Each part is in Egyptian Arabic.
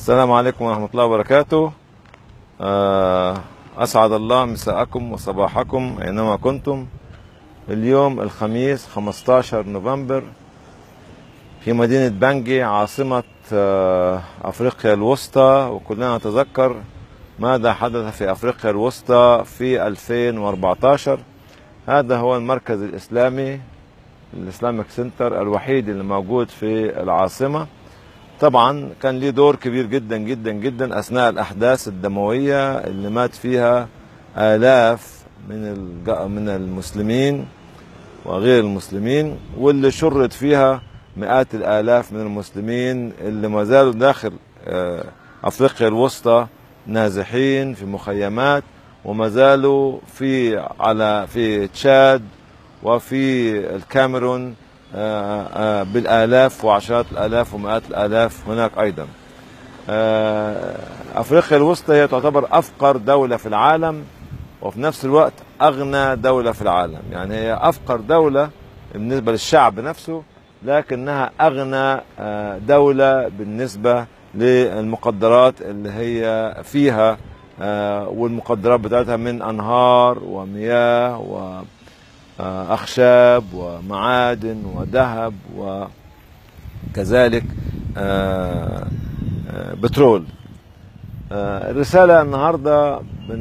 السلام عليكم ورحمة الله وبركاته آه، أسعد الله مساءكم وصباحكم أينما كنتم اليوم الخميس 15 نوفمبر في مدينة بانجي عاصمة آه، أفريقيا الوسطى وكلنا نتذكر ماذا حدث في أفريقيا الوسطى في 2014 هذا هو المركز الإسلامي الإسلامك سنتر الوحيد اللي موجود في العاصمة طبعا كان ليه دور كبير جدا جدا جدا اثناء الاحداث الدمويه اللي مات فيها الاف من الج- من المسلمين وغير المسلمين واللي شرد فيها مئات الالاف من المسلمين اللي ما زالوا داخل آه، افريقيا الوسطى نازحين في مخيمات وما زالوا في على في تشاد وفي الكاميرون آه، آه، بالالاف وعشرات الالاف ومئات الالاف هناك ايضا. آه، افريقيا الوسطى هي تعتبر افقر دوله في العالم وفي نفس الوقت اغنى دوله في العالم، يعني هي افقر دوله بالنسبه للشعب نفسه لكنها اغنى آه، دوله بالنسبه للمقدرات اللي هي فيها آه، والمقدرات بتاعتها من انهار ومياه و آه، أخشاب ومعادن وذهب وكذلك آه، آه، بترول آه، الرسالة النهاردة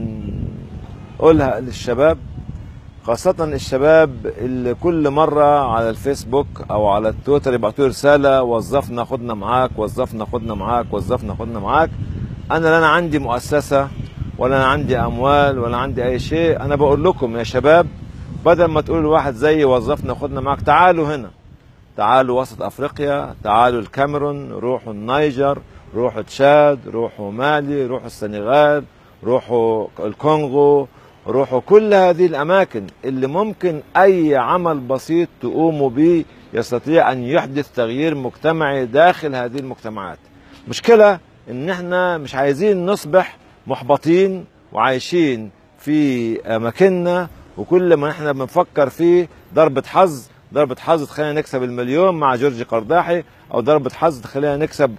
بنقولها للشباب خاصة الشباب اللي كل مرة على الفيسبوك أو على التويتر يبعتوا لي رسالة وظفنا خدنا معاك وظفنا خدنا معاك وظفنا خدنا معاك أنا لا أنا عندي مؤسسة ولا أنا عندي أموال ولا عندي أي شيء أنا بقول لكم يا شباب بدل ما تقول لواحد زيي وظفنا خدنا معاك تعالوا هنا تعالوا وسط افريقيا تعالوا الكاميرون روحوا النيجر روحوا تشاد روحوا مالي روحوا السنغال روحوا الكونغو روحوا كل هذه الاماكن اللي ممكن اي عمل بسيط تقوموا به يستطيع ان يحدث تغيير مجتمعي داخل هذه المجتمعات مشكله ان احنا مش عايزين نصبح محبطين وعايشين في اماكننا وكل ما احنا بنفكر فيه ضربة حظ ضربة حظ تخلينا نكسب المليون مع جورج قرداحي او ضربة حظ تخلينا نكسب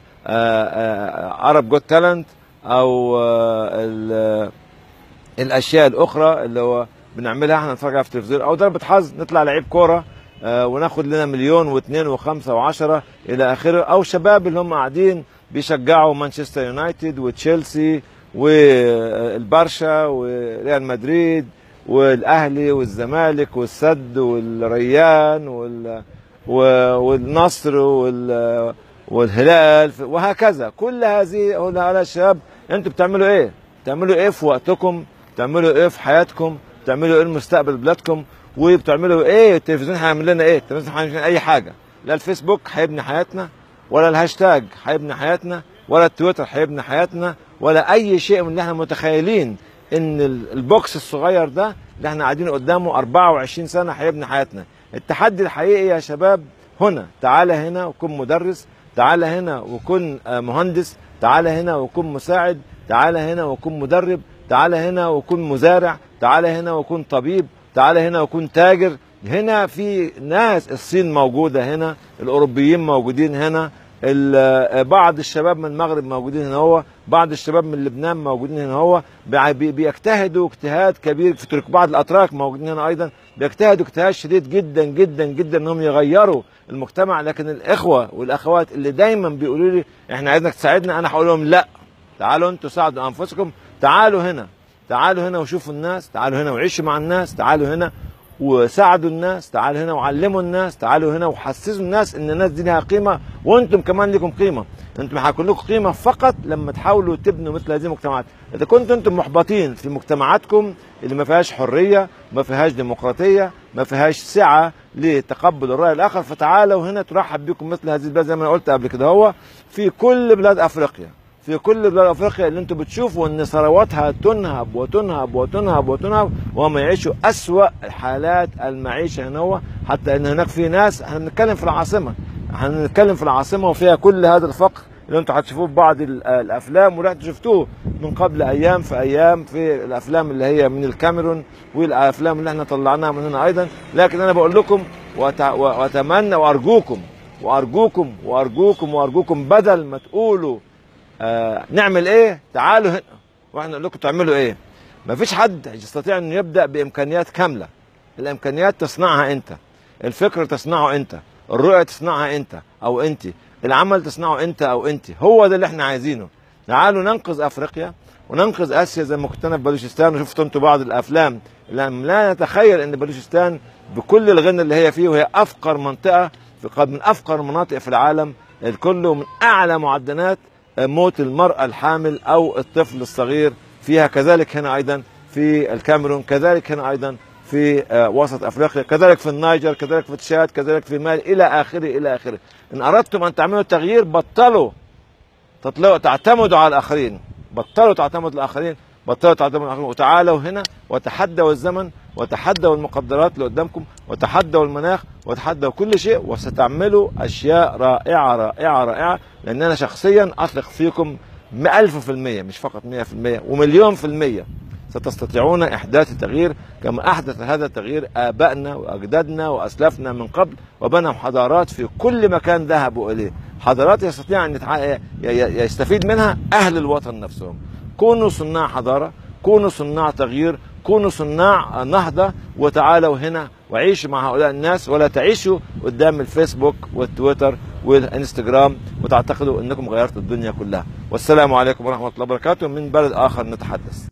عرب جوت تالنت او آه، ال- الاشياء الاخرى اللي هو بنعملها احنا نتفرج عليها في التلفزيون او ضربة حظ نطلع لعيب كورة آه، وناخد لنا مليون واثنين وخمسة وعشرة الى اخره او شباب اللي هم قاعدين بيشجعوا مانشستر يونايتد وتشيلسي والبرشا وريال مدريد والاهلي والزمالك والسد والريان وال و- والنصر وال والهلال وهكذا كل هذه هؤلاء الشباب انتوا بتعملوا ايه؟ بتعملوا ايه في وقتكم؟ بتعملوا ايه في حياتكم؟ بتعملوا ايه لمستقبل بلادكم؟ وبتعملوا ايه؟ التلفزيون هيعمل لنا ايه؟ التلفزيون هيعمل لنا اي حاجه لا الفيسبوك هيبني حياتنا ولا الهاشتاج هيبني حياتنا ولا التويتر هيبني حياتنا ولا اي شيء من اللي احنا متخيلين ان ال- البوكس الصغير ده اللي احنا قاعدين قدامه 24 سنه هيبني حياتنا التحدي الحقيقي يا شباب هنا تعالى هنا وكن مدرس تعالى هنا وكن آه، مهندس تعالى هنا وكن مساعد تعالى هنا وكن مدرب تعالى هنا وكن مزارع تعالى هنا وكن طبيب تعالى هنا وكن تاجر هنا في ناس الصين موجودة هنا الأوروبيين موجودين هنا ال- بعض الشباب من المغرب موجودين هنا هو بعض الشباب من لبنان موجودين هنا هو بي- بي- بيجتهدوا اجتهاد كبير في ترك بعض الاتراك موجودين هنا ايضا بيجتهدوا اجتهاد شديد جدا جدا جدا انهم يغيروا المجتمع لكن الاخوه والاخوات اللي دايما بيقولوا لي احنا عايزينك تساعدنا انا هقول لهم لا تعالوا انتوا ساعدوا انفسكم تعالوا هنا تعالوا هنا وشوفوا الناس تعالوا هنا وعيشوا مع الناس تعالوا هنا وساعدوا الناس تعالوا هنا وعلموا الناس تعالوا هنا وحسسوا الناس ان الناس دي لها قيمه وانتم كمان لكم قيمه انتم هيكون لكم قيمه فقط لما تحاولوا تبنوا مثل هذه المجتمعات اذا كنتم انتم محبطين في مجتمعاتكم اللي ما فيهاش حريه ما فيهاش ديمقراطيه ما فيهاش سعه لتقبل الراي الاخر فتعالوا هنا ترحب بكم مثل هذه البلاد زي ما انا قلت قبل كده هو في كل بلاد افريقيا في كل بلاد افريقيا اللي انتم بتشوفوا ان ثرواتها تنهب وتنهب وتنهب وتنهب وهم يعيشوا اسوا حالات المعيشه هنا هو حتى ان هناك في ناس احنا بنتكلم في العاصمه احنا بنتكلم في العاصمه وفيها كل هذا الفقر اللي انتم هتشوفوه في بعض ال- الافلام ورحتوا شفتوه من قبل ايام في ايام في الافلام اللي هي من الكاميرون والافلام اللي احنا طلعناها من هنا ايضا لكن انا بقول لكم وأت- واتمنى وارجوكم وارجوكم وارجوكم وارجوكم بدل ما تقولوا آه نعمل ايه تعالوا هنا واحنا نقول لكم تعملوا ايه مفيش حد يستطيع انه يبدا بامكانيات كامله الامكانيات تصنعها انت الفكر تصنعه انت الرؤيه تصنعها انت او انت العمل تصنعه انت او انت هو ده اللي احنا عايزينه تعالوا ننقذ افريقيا وننقذ اسيا زي ما كنت انا في بلوچستان وشفتوا انتوا بعض الافلام لم لا نتخيل ان بلوچستان بكل الغنى اللي هي فيه وهي افقر منطقه في قد من افقر المناطق في العالم الكل من اعلى معدلات موت المراه الحامل او الطفل الصغير فيها كذلك هنا ايضا في الكاميرون كذلك هنا ايضا في آه، وسط افريقيا كذلك في النيجر كذلك في تشاد كذلك في مالي الى اخره الى اخره ان اردتم ان تعملوا تغيير بطلوا تطلعوا تعتمدوا على الاخرين بطلوا تعتمدوا على الاخرين بطلوا تعتمدوا على الاخرين وتعالوا هنا وتحدوا الزمن وتحدوا المقدرات اللي قدامكم وتحدوا المناخ وتحدوا كل شيء وستعملوا اشياء رائعه رائعه رائعه لان انا شخصيا اثق فيكم ألف في المية مش فقط مئة في المية ومليون في المية ستستطيعون إحداث التغيير كما أحدث هذا التغيير آبائنا وأجدادنا وأسلافنا من قبل وبنوا حضارات في كل مكان ذهبوا إليه حضارات يستطيع أن يتع- ي- ي- يستفيد منها أهل الوطن نفسهم كونوا صناع حضارة كونوا صناع تغيير كونوا صناع نهضة وتعالوا هنا وعيشوا مع هؤلاء الناس ولا تعيشوا قدام الفيسبوك والتويتر والانستغرام وتعتقدوا انكم غيرتوا الدنيا كلها والسلام عليكم ورحمة الله وبركاته من بلد اخر نتحدث